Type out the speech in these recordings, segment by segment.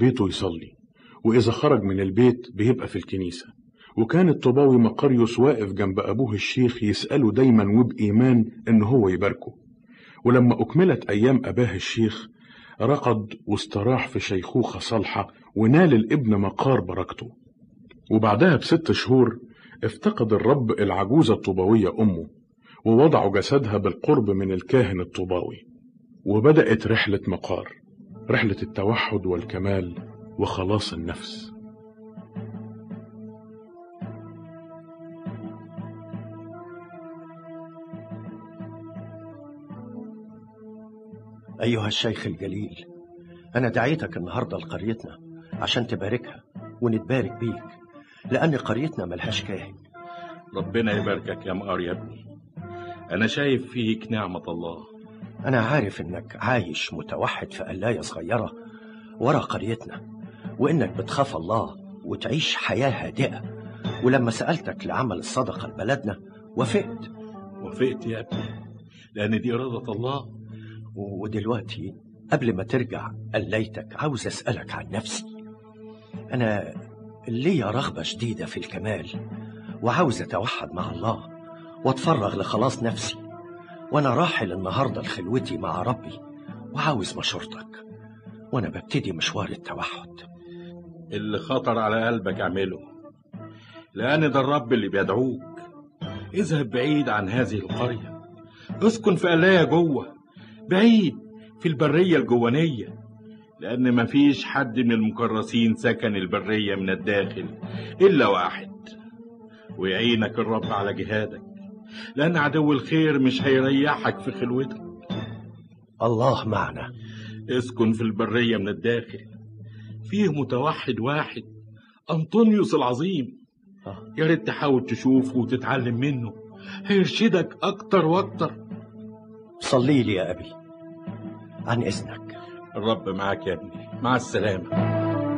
بيته يصلي وإذا خرج من البيت بيبقى في الكنيسة وكان الطوباوي مقريوس واقف جنب أبوه الشيخ يسأله دايما وبإيمان إن هو يباركه ولما أكملت أيام أباه الشيخ رقد واستراح في شيخوخة صالحة ونال الابن مقار بركته وبعدها بست شهور افتقد الرب العجوزة الطوباوية أمه ووضعوا جسدها بالقرب من الكاهن الطوباوي وبدأت رحلة مقار رحلة التوحد والكمال وخلاص النفس أيها الشيخ الجليل أنا دعيتك النهاردة لقريتنا عشان تباركها ونتبارك بيك لأن قريتنا ملهاش كاهن ربنا يباركك يا مقار يا ابني أنا شايف فيك نعمة الله أنا عارف إنك عايش متوحد في قلاية صغيرة ورا قريتنا وإنك بتخاف الله وتعيش حياة هادئة ولما سألتك لعمل الصدقة لبلدنا وافقت وافقت يا ابني لأن دي إرادة الله ودلوقتي قبل ما ترجع قليتك عاوز أسألك عن نفسي أنا ليا رغبة شديدة في الكمال وعاوز أتوحد مع الله وأتفرغ لخلاص نفسي وأنا راحل النهاردة لخلوتي مع ربي وعاوز مشورتك وأنا ببتدي مشوار التوحد اللي خطر على قلبك اعمله لأن ده الرب اللي بيدعوك اذهب بعيد عن هذه القرية اسكن في قلاية جوه بعيد في البرية الجوانية لأن مفيش حد من المكرسين سكن البرية من الداخل إلا واحد ويعينك الرب على جهادك لأن عدو الخير مش هيريحك في خلوتك الله معنا اسكن في البرية من الداخل فيه متوحد واحد أنطونيوس العظيم آه. يا ريت تحاول تشوفه وتتعلم منه هيرشدك أكتر وأكتر صلي لي يا أبي عن إذنك الرب معاك يا ابني مع السلامة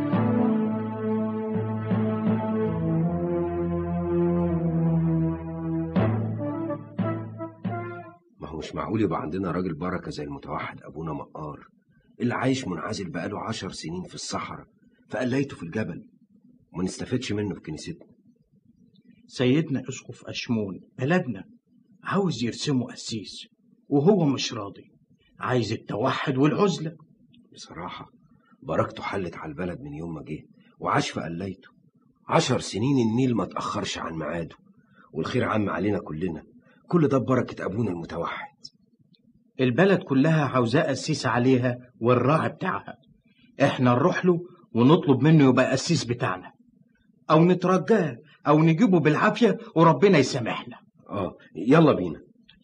ما هو مش معقول يبقى عندنا راجل بركة زي المتوحد أبونا مقار اللي عايش منعزل بقاله عشر سنين في الصحراء فقليته في الجبل وما نستفدش منه في كنيستنا سيدنا اسقف اشمون بلدنا عاوز يرسمه قسيس وهو مش راضي عايز التوحد والعزله بصراحة بركته حلت على البلد من يوم ما جه وعاش في قليته عشر سنين النيل ما تأخرش عن ميعاده والخير عم علينا كلنا كل ده ببركة أبونا المتوحد البلد كلها عاوزاه قسيس عليها والراعي بتاعها احنا نروح له ونطلب منه يبقى قسيس بتاعنا او نترجاه او نجيبه بالعافيه وربنا يسامحنا آه يلا بينا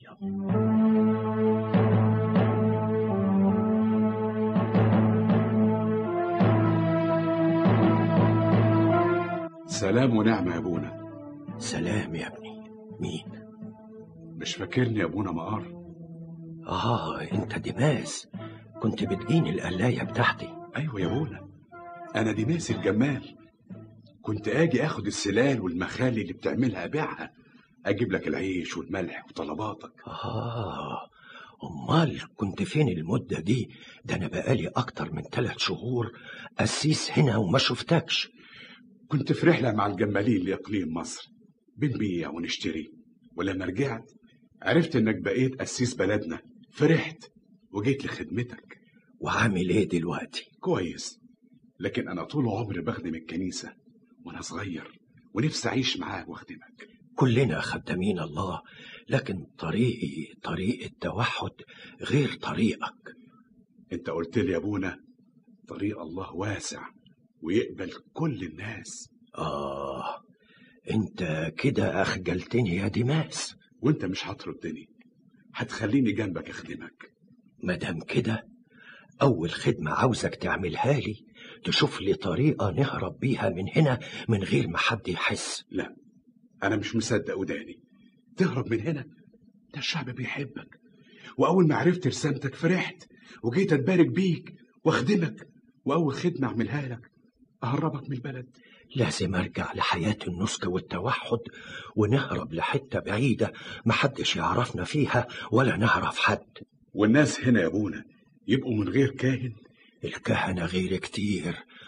سلام ونعمة يا أبونا سلام يا ابني مين مش فاكرني يا أبونا مقار آه أنت دماس كنت بتجيني القلاية بتاعتي أيوة يا أبونا أنا ديماس الجمال كنت أجي أخد السلال والمخالي اللي بتعملها أبيعها أجيب لك العيش والملح وطلباتك آه أمال كنت فين المدة دي ده أنا بقالي أكتر من ثلاث شهور قسيس هنا وما شفتكش كنت في رحلة مع الجمالين لإقليم مصر بنبيع ونشتري ولما رجعت عرفت إنك بقيت قسيس بلدنا فرحت وجيت لخدمتك وعامل إيه دلوقتي كويس لكن أنا طول عمري بخدم الكنيسة وأنا صغير ونفسي أعيش معاك وأخدمك كلنا خدامين الله لكن طريقي طريق التوحد غير طريقك أنت قلت لي يا أبونا طريق الله واسع ويقبل كل الناس آه أنت كده أخجلتني يا ديماس وأنت مش هتردني هتخليني جنبك أخدمك مادام كده أول خدمة عاوزك تعملها لي تشوف لي طريقة نهرب بيها من هنا من غير ما حد يحس لا أنا مش مصدق وداني تهرب من هنا ده الشعب بيحبك وأول ما عرفت رسالتك فرحت وجيت أتبارك بيك وأخدمك وأول خدمة أعملها لك أهربك من البلد لازم أرجع لحياة النسك والتوحد ونهرب لحتة بعيدة محدش يعرفنا فيها ولا نعرف حد والناس هنا يا أبونا يبقوا من غير كاهن الكهنة غير كتير